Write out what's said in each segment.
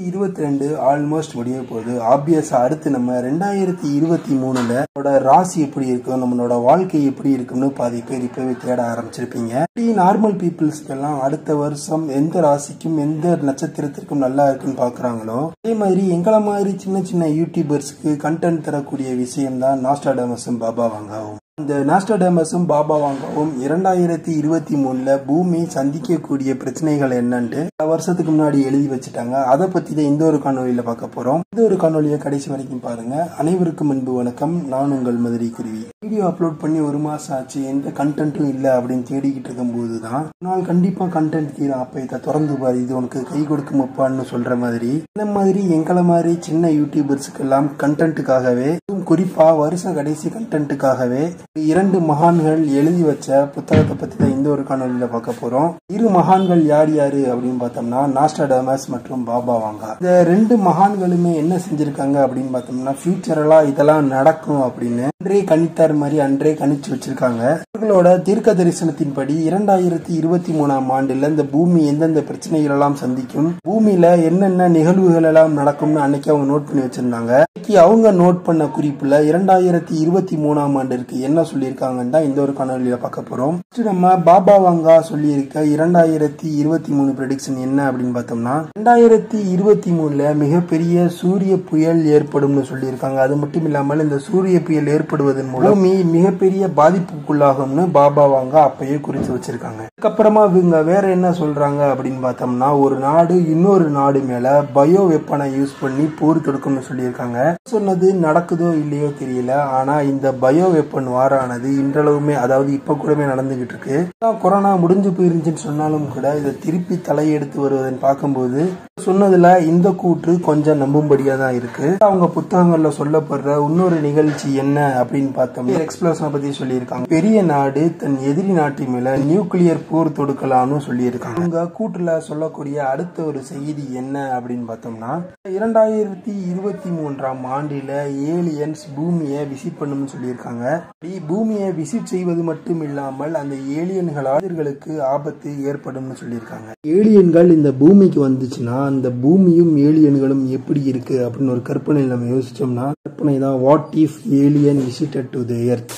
இருபத்தி ரெண்டு ஆல்மோஸ்ட் முடிய போகுது ஆப்வியஸா அடுத்து நம்ம ரெண்டாயிரத்தி இருபத்தி மூணுல நம்மளோட ராசி எப்படி இருக்கும் நம்மளோட வாழ்க்கை எப்படி இருக்கும்னு பாதி பேர் இப்பவே தேட ஆரம்பிச்சிருப்பீங்க நார்மல் பீப்புள்ஸ்க்கு எல்லாம் அடுத்த வருஷம் எந்த ராசிக்கும் எந்த நட்சத்திரத்திற்கும் நல்லா இருக்குன்னு பாக்குறாங்களோ அதே மாதிரி எங்களை மாதிரி சின்ன சின்ன யூடியூபர்ஸ்க்கு கண்டென்ட் தரக்கூடிய விஷயம் தான் நாஸ்டாடமஸும் பாபா வாங்காவும் இந்த நாஸ்டாடமஸும் பாபா வாங்கவும் இரண்டாயிரத்தி இருபத்தி மூணுல பூமி சந்திக்கக்கூடிய பிரச்சனைகள் என்னன்ட்டு பல வருஷத்துக்கு முன்னாடி எழுதி வச்சுட்டாங்க அதை பத்தி தான் இந்த ஒரு காணொலியில பார்க்க போறோம் இந்த ஒரு காணொலியை கடைசி வரைக்கும் பாருங்க அனைவருக்கும் அன்பு வணக்கம் நான் உங்கள் மதுரை குருவி வீடியோ அப்லோட் பண்ணி ஒரு மாசம் ஆச்சு எந்த கண்டென்ட்டும் இல்லை அப்படின்னு தேடிக்கிட்டு இருக்கும் போது தான் நாள் கண்டிப்பா கண்டென்ட் தீரும் அப்ப இதை திறந்து பாரு இது உனக்கு கை கொடுக்கும் அப்பான்னு சொல்ற மாதிரி இந்த மாதிரி எங்களை மாதிரி சின்ன யூடியூபர்ஸுக்கு எல்லாம் கண்டென்ட்டுக்காகவே குறிப்பா வருஷ கடைசி கண்டென்ட்டுக்காகவே இரண்டு மகான்கள் எழுதி வச்ச புத்தகத்தை பத்தி தான் இந்த ஒரு காணொலியில பார்க்க போறோம் இரு மகான்கள் யார் யாரு அப்படின்னு பார்த்தோம்னா நாஸ்டாடமஸ் மற்றும் பாபா வாங்கா இந்த ரெண்டு மகான்களுமே என்ன செஞ்சிருக்காங்க அப்படின்னு பார்த்தோம்னா ஃபியூச்சரெல்லாம் இதெல்லாம் நடக்கும் அப்படின்னு அன்றே கணித்தார் மாதிரி அன்றே கணிச்சு வச்சிருக்காங்க இவர்களோட தீர்க்க தரிசனத்தின்படி இரண்டாயிரத்தி இருபத்தி மூணாம் ஆண்டுல இந்த பூமி எந்தெந்த பிரச்சனைகள் எல்லாம் சந்திக்கும் பூமியில என்னென்ன நிகழ்வுகள் எல்லாம் நடக்கும்னு அன்னைக்கு அவங்க நோட் பண்ணி வச்சிருந்தாங்க அவங்க நோட் பண்ண குறிப்புல இரண்டாயிரத்தி இருபத்தி மூணாம் ஆண்டிற்கு என்ன சொல்லியிருக்காங்கன்னு தான் இந்த ஒரு காணொலியில பார்க்க போறோம் நம்ம பாபா வாங்கா சொல்லியிருக்க இரண்டாயிரத்தி இருபத்தி மூணு ப்ரெடிக்ஷன் என்ன அப்படின்னு பார்த்தோம்னா ரெண்டாயிரத்தி இருபத்தி மூணுல மிகப்பெரிய சூரிய புயல் ஏற்படும்னு சொல்லியிருக்காங்க அது மட்டும் இல்லாமல் இந்த சூரிய புயல் ஏற்படுவதன் மூலம் பூமி மிகப்பெரிய பாதிப்புக்குள்ளாகும்னு பாபா வாங்கா அப்பயே குறித்து வச்சிருக்காங்க அதுக்கப்புறமா இவங்க வேற என்ன சொல்றாங்க அப்படின்னு பார்த்தோம்னா ஒரு நாடு இன்னொரு நாடு மேல பயோ வெப்பனை யூஸ் பண்ணி போர் தொடுக்கும்னு சொல்லியிருக்காங்க சொன்னது நடக்குதோ இல்லையோ தெரியல ஆனா இந்த பயோ வெப்பன் வாரானது இன்றளவுமே அதாவது இப்ப கூடமே நடந்துகிட்டு இருக்கு கொரோனா முடிஞ்சு போயிருந்துச்சுன்னு சொன்னாலும் கூட இதை திருப்பி தலையெடுத்து வருவதன் பார்க்கும்போது சொன்னதுல இந்த கூற்று கொஞ்சம் நம்பும்படியா தான் இருக்கு அவங்க புத்தகங்கள்ல சொல்லப்படுற இன்னொரு நிகழ்ச்சி என்ன அப்படின்னு பார்த்தோம்னா எக்ஸ்பிளோஷனை பத்தி சொல்லியிருக்காங்க பெரிய நாடு தன் எதிரி நாட்டு மேல நியூக்ளியர் போர் தொடுக்கலாம்னு சொல்லியிருக்காங்க அவங்க கூற்றுல சொல்லக்கூடிய அடுத்த ஒரு செய்தி என்ன அப்படின்னு பார்த்தோம்னா இரண்டாயிரத்தி இருபத்தி மூன்றாம் ஆண்டில ஏலியன்ஸ் பூமியை விசிட் பண்ணும்னு சொல்லியிருக்காங்க பூமியை விசிட் செய்வது மட்டும் இல்லாமல் அந்த ஏலியன்களால் இவர்களுக்கு ஆபத்து ஏற்படும்னு சொல்லியிருக்காங்க ஏலியன்கள் இந்த பூமிக்கு வந்துச்சுன்னா அந்த பூமியும் ஏலியன்களும் எப்படி இருக்கு அப்படின்னு ஒரு கற்பனையில் நம்ம யோசிச்சோம்னா கற்பனை தான் what if alien visited to the earth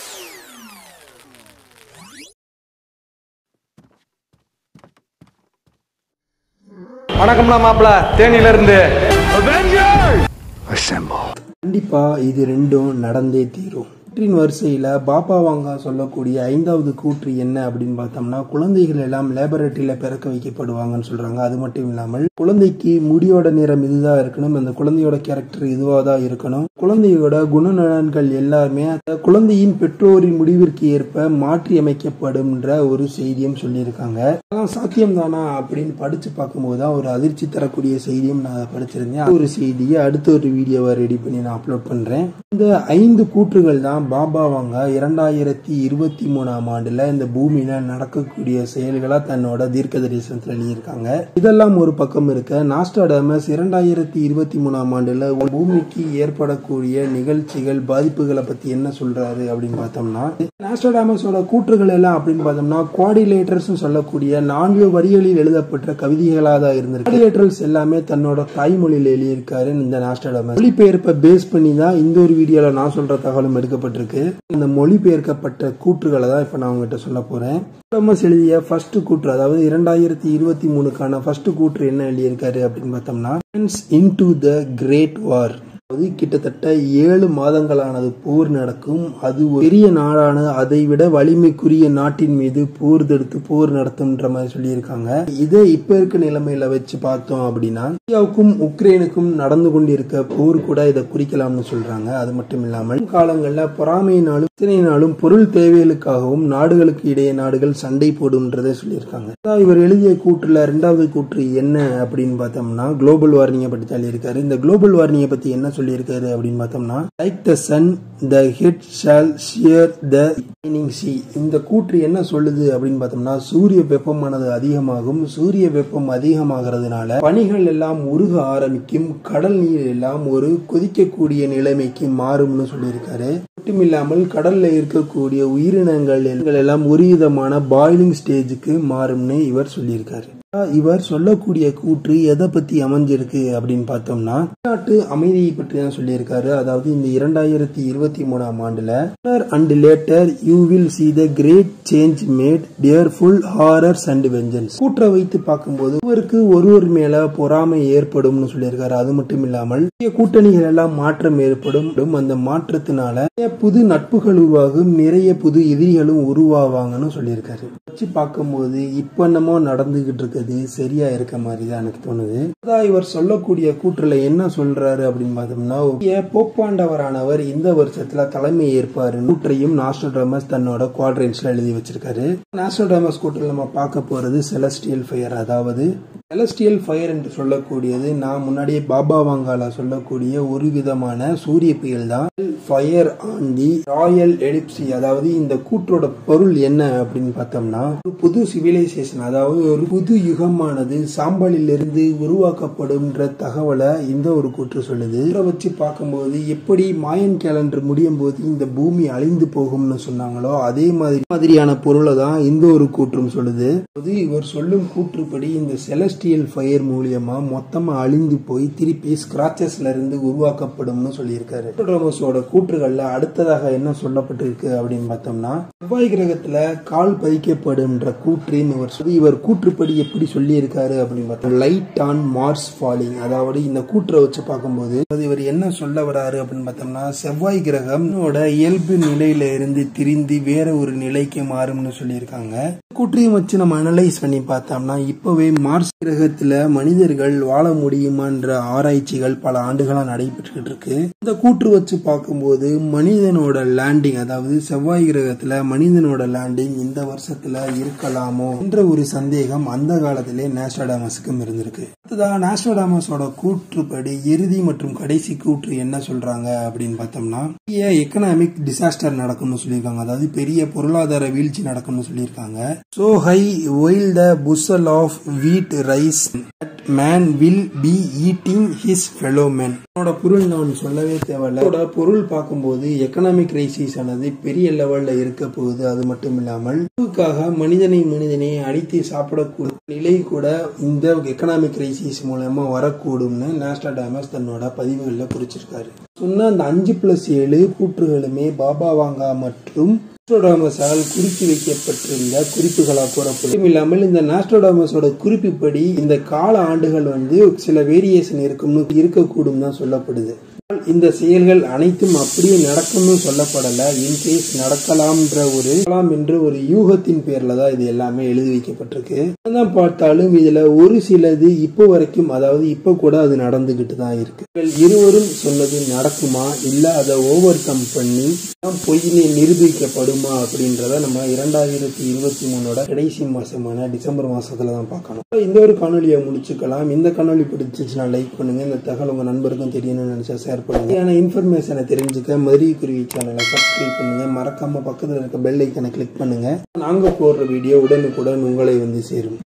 வணக்கம்ல மாப்பிள தேனியில இருந்து கண்டிப்பா இது ரெண்டும் நடந்தே தீரும் கூற்றின் வரிசையில பாப்பா வாங்கா சொல்லக்கூடிய ஐந்தாவது கூற்று என்ன அப்படின்னு பார்த்தோம்னா குழந்தைகள் எல்லாம் லேபரட்டரியில பிறக்க வைக்கப்படுவாங்கன்னு சொல்றாங்க அது மட்டும் இல்லாமல் குழந்தைக்கு முடியோட நிறம் இதுதான் இருக்கணும் அந்த குழந்தையோட கேரக்டர் இதுவா தான் இருக்கணும் குழந்தையோட குணநலன்கள் எல்லாருமே அந்த குழந்தையின் பெற்றோரின் முடிவிற்கு ஏற்ப மாற்றி அமைக்கப்படும்ன்ற ஒரு செய்தியும் சொல்லியிருக்காங்க அதெல்லாம் சாத்தியம் தானா அப்படின்னு படிச்சு பார்க்கும்போது தான் ஒரு அதிர்ச்சி தரக்கூடிய செய்தியும் நான் படிச்சிருந்தேன் ஒரு செய்தியை அடுத்த ஒரு வீடியோவை ரெடி பண்ணி நான் அப்லோட் பண்றேன் இந்த ஐந்து கூற்றுகள் தான் பாபா வாங்க இரண்டாயிரத்தி இருபத்தி மூணாம் ஆண்டுல இந்த பூமியில நடக்கக்கூடிய செயல்களா தன்னோட தீர்க்க தரிசனத்தில் எழுதியிருக்காங்க இதெல்லாம் ஒரு பக்கம் இருக்க நாஸ்டாடமஸ் இரண்டாயிரத்தி இருபத்தி மூணாம் ஆண்டுல பூமிக்கு ஏற்படக்கூடிய நிகழ்ச்சிகள் பாதிப்புகளை பத்தி என்ன சொல்றாரு அப்படின்னு பார்த்தோம்னா நாஸ்டாடமஸோட கூற்றுகள் எல்லாம் அப்படின்னு பார்த்தோம்னா குவாடிலேட்டர்ஸ் சொல்லக்கூடிய நான்கு வரிகளில் எழுதப்பட்ட கவிதைகளா தான் இருந்திருக்கு குவாடிலேட்டர்ஸ் எல்லாமே தன்னோட தாய்மொழியில எழுதியிருக்காரு இந்த நாஸ்டாடமஸ் மொழிபெயர்ப்பை பேஸ் பண்ணி தான் இந்த ஒரு வீடியோல நான் சொல்ற தகவலும் எடுக்கப்பட்டு இருக்கு இந்த மொழிபெயர்க்கப்பட்ட கூற்றுகளை தான் இப்ப நான் உங்ககிட்ட சொல்ல போறேன் தாமஸ் எழுதிய ஃபர்ஸ்ட் கூற்று அதாவது இரண்டாயிரத்தி இருபத்தி மூணுக்கான ஃபர்ஸ்ட் கூற்று என்ன எழுதியிருக்காரு அப்படின்னு பார்த்தோம்னா இன் டு த கிரேட் வார் அதாவது கிட்டத்தட்ட ஏழு மாதங்களானது போர் நடக்கும் அது ஒரு பெரிய நாடான அதை விட வலிமைக்குரிய நாட்டின் மீது போர் தடுத்து போர் நடத்தும்ன்ற மாதிரி சொல்லியிருக்காங்க இதை இப்ப இருக்க நிலைமையில வச்சு பார்த்தோம் அப்படின்னா இந்தியாவுக்கும் உக்ரைனுக்கும் நடந்து கொண்டிருக்க போர் கூட இதை குறிக்கலாம்னு சொல்றாங்க அது மட்டும் இல்லாமல் காலங்கள்ல பொறாமையினாலும் பிரச்சனையினாலும் பொருள் தேவைகளுக்காகவும் நாடுகளுக்கு இடையே நாடுகள் சண்டை போடும்ன்றதை சொல்லியிருக்காங்க இவர் எழுதிய கூற்றுல ரெண்டாவது கூற்று என்ன அப்படின்னு பார்த்தோம்னா குளோபல் வார்னிங்கை பற்றி சொல்லியிருக்காரு இந்த குளோபல் வார்னிங்கை பத்தி என்ன சொல்லியிருக்காரு அப்படின்னு பார்த்தோம்னா like the sun the head shall shear the sea இந்த கூற்று என்ன சொல்லுது அப்படின்னு பார்த்தோம்னா சூரிய வெப்பமானது அதிகமாகும் சூரிய வெப்பம் அதிகமாகிறதுனால பனிகள் எல்லாம் உருக ஆரம்பிக்கும் கடல் நீர் எல்லாம் ஒரு கொதிக்கக்கூடிய நிலைமைக்கு மாறும்னு சொல்லியிருக்காரு மட்டும் இல்லாமல் கடல்ல இருக்கக்கூடிய உயிரினங்கள் எல்லாம் ஒரு விதமான பாயிலிங் ஸ்டேஜுக்கு மாறும்னு இவர் சொல்லியிருக்காரு இவர் சொல்லக்கூடிய கூற்று எதை பத்தி அமைஞ்சிருக்கு அப்படின்னு பார்த்தோம்னா நாட்டு அமைதியை பற்றி தான் சொல்லியிருக்காரு அதாவது இந்த இரண்டாயிரத்தி இருபத்தி மூணாம் ஆண்டுல and later you will see the great change made dreadful horrors and vengeance கூற்றை வைத்து பார்க்கும்போது இவருக்கு ஒருவர் மேல பொறாமை ஏற்படும்னு சொல்லியிருக்காரு அது மட்டும் இல்லாமல் புதிய கூட்டணிகள் எல்லாம் மாற்றம் ஏற்படும் அந்த மாற்றத்தினால நிறைய புது நட்புகள் உருவாகும் நிறைய புது எதிரிகளும் உருவாவாங்கன்னு சொல்லியிருக்காரு வச்சு பார்க்கும்போது இப்ப என்னமோ நடந்துகிட்டு இருக்கிறது சரியா இருக்க மாதிரி தான் எனக்கு தோணுது அதான் இவர் சொல்லக்கூடிய கூற்றுல என்ன சொல்றாரு அப்படின்னு பார்த்தோம்னா புதிய போப்பாண்டவரானவர் இந்த வருஷத்துல தலைமை ஏற்பாரு கூற்றையும் நாஸ்டோடாமஸ் தன்னோட குவாட்ரன்ஸ்ல எழுதி வச்சிருக்காரு நாஸ்டோடாமஸ் கூற்றில் நம்ம பார்க்க போறது செலஸ்டியல் ஃபயர் அதாவது செலஸ்டியல் ஃபயர் என்று சொல்லக்கூடியது நான் முன்னாடியே பாபா வாங்கால சொல்லக்கூடிய ஒரு விதமான சூரிய புயல் தான் fire on the royal ellipse அதாவது இந்த கூற்றோட பொருள் என்ன அப்படின்னு பார்த்தோம்னா ஒரு புது சிவிலைசேஷன் அதாவது ஒரு புது யுகமானது சாம்பலில் இருந்து உருவாக்கப்படும்ன்ற தகவலை இந்த ஒரு கூற்று சொல்லுது இதை வச்சு பார்க்கும்போது எப்படி மாயன் கேலண்டர் முடியும் போது இந்த பூமி அழிந்து போகும்னு சொன்னாங்களோ அதே மாதிரி மாதிரியான பொருளை தான் இந்த ஒரு கூற்றும் சொல்லுது அது இவர் சொல்லும் கூற்றுப்படி இந்த செலஸ்டியல் ஃபயர் மூலியமா மொத்தமா அழிந்து போய் திருப்பி ஸ்கிராச்சஸ்ல இருந்து உருவாக்கப்படும்னு சொல்லியிருக்காரு ரோமஸோட கூற்றுகள்ல அடுத்ததாக என்ன சொல்லப்பட்டிருக்கு அப்படின்னு பார்த்தோம்னா செவ்வாய் கிரகத்துல கால் பதிக்கப்படும்ன்ற கூற்றின் இவர் சொல்லி இவர் கூற்றுப்படி எப்படி சொல்லியிருக்காரு அப்படின்னு பார்த்தோம் லைட் ஆன் மார்ஸ் ஃபாலிங் அதாவது இந்த கூற்றை வச்சு பார்க்கும்போது அது இவர் என்ன சொல்ல வராரு அப்படின்னு பார்த்தோம்னா செவ்வாய் கிரகம் இயல்பு நிலையில இருந்து திரிந்து வேற ஒரு நிலைக்கு மாறும்னு சொல்லியிருக்காங்க கூற்றையும் வச்சு நம்ம அனலைஸ் பண்ணி பார்த்தோம்னா இப்பவே மார்ஸ் கிரகத்துல மனிதர்கள் வாழ முடியுமான்ற ஆராய்ச்சிகள் பல ஆண்டுகளா நடைபெற்றுக்கிட்டு இருக்கு இந்த கூற்று வச்சு பார்க்கும்போது மனிதனோட லேண்டிங் அதாவது செவ்வாய் கிரகத்துல மனிதனோட லேண்டிங் இந்த வருஷத்துல இருக்கலாமோ என்ற ஒரு சந்தேகம் அந்த காலத்திலே நேஸ்டாடாமஸுக்கும் இருந்திருக்கு அடுத்ததாக நேஸ்டாடாமஸோட கூற்றுப்படி இறுதி மற்றும் கடைசி கூற்று என்ன சொல்றாங்க அப்படின்னு பார்த்தோம்னா பெரிய எக்கனாமிக் டிசாஸ்டர் நடக்கும்னு சொல்லியிருக்காங்க அதாவது பெரிய பொருளாதார வீழ்ச்சி நடக்கும்னு சொல்லியிருக்காங்க so high while the bushel of wheat rise man will be eating his fellow man என்னோட பொருள் நான் சொல்லவே தேவையில்ல இதோட பொருள் பார்க்கும்போது எக்கனாமிக் கிரைசிஸ் ஆனது பெரிய லெவல்ல இருக்க போகுது அது மட்டும் இல்லாமல் உணவுக்காக மனிதனை மனிதனை அடித்து சாப்பிடக்கூடிய நிலை கூட இந்த எக்கனாமிக் கிரைசிஸ் மூலமா வரக்கூடும்னு நேஸ்டாடாமஸ் தன்னோட பதிவுகளில் குறிச்சிருக்காரு சொன்ன அந்த அஞ்சு பிளஸ் ஏழு கூற்றுகளுமே பாபா வாங்கா மற்றும் நாஸ்ட்ரோடாமஸால் குறித்து வைக்கப்பட்டிருந்த குறிப்புகளா கூறப்படும் இல்லாமல் இந்த நாஸ்ட்ரோடாமஸோட குறிப்புப்படி இந்த கால ஆண்டுகள் வந்து சில வேரியேஷன் இருக்கும்னு இருக்கக்கூடும் தான் சொல்லப்படுது இந்த செயல்கள் அனைத்தும் அப்படியே நடக்கும்னு சொல்லப்படல இன்கேஸ் நடக்கலாம்ன்ற ஒரு என்ற ஒரு யூகத்தின் பேர்ல தான் இது எல்லாமே எழுதி வைக்கப்பட்டிருக்கு தான் பார்த்தாலும் இதுல ஒரு சிலது இப்போ வரைக்கும் அதாவது இப்ப கூட அது நடந்துகிட்டு தான் இருக்கு இருவரும் சொன்னது நடக்குமா இல்ல அதை ஓவர் கம் பண்ணி பொய்னு நிரூபிக்கப்படுமா அப்படின்றத நம்ம இரண்டாயிரத்தி இருபத்தி மூணோட கடைசி மாசமான டிசம்பர் மாசத்துல தான் பார்க்கணும் இந்த ஒரு காணொலியை முடிச்சுக்கலாம் இந்த காணொலி பிடிச்சிச்சுன்னா லைக் பண்ணுங்க இந்த தகவல் உங்க நண்பருக்கும் தெரியணும்னு நினைச்சா ஷேர் பண்ணுங்க ஏன்னா இன்ஃபர்மேஷனை தெரிஞ்சுக்க மதுரை குருவி சேனலை சப்ஸ்கிரைப் பண்ணுங்க மறக்காம பக்கத்தில் இருக்க பெல் ஐக்கனை கிளிக் பண்ணுங்க நாங்க போடுற வீடியோ உடனுக்குடன் உங்களை வந்து சேரும்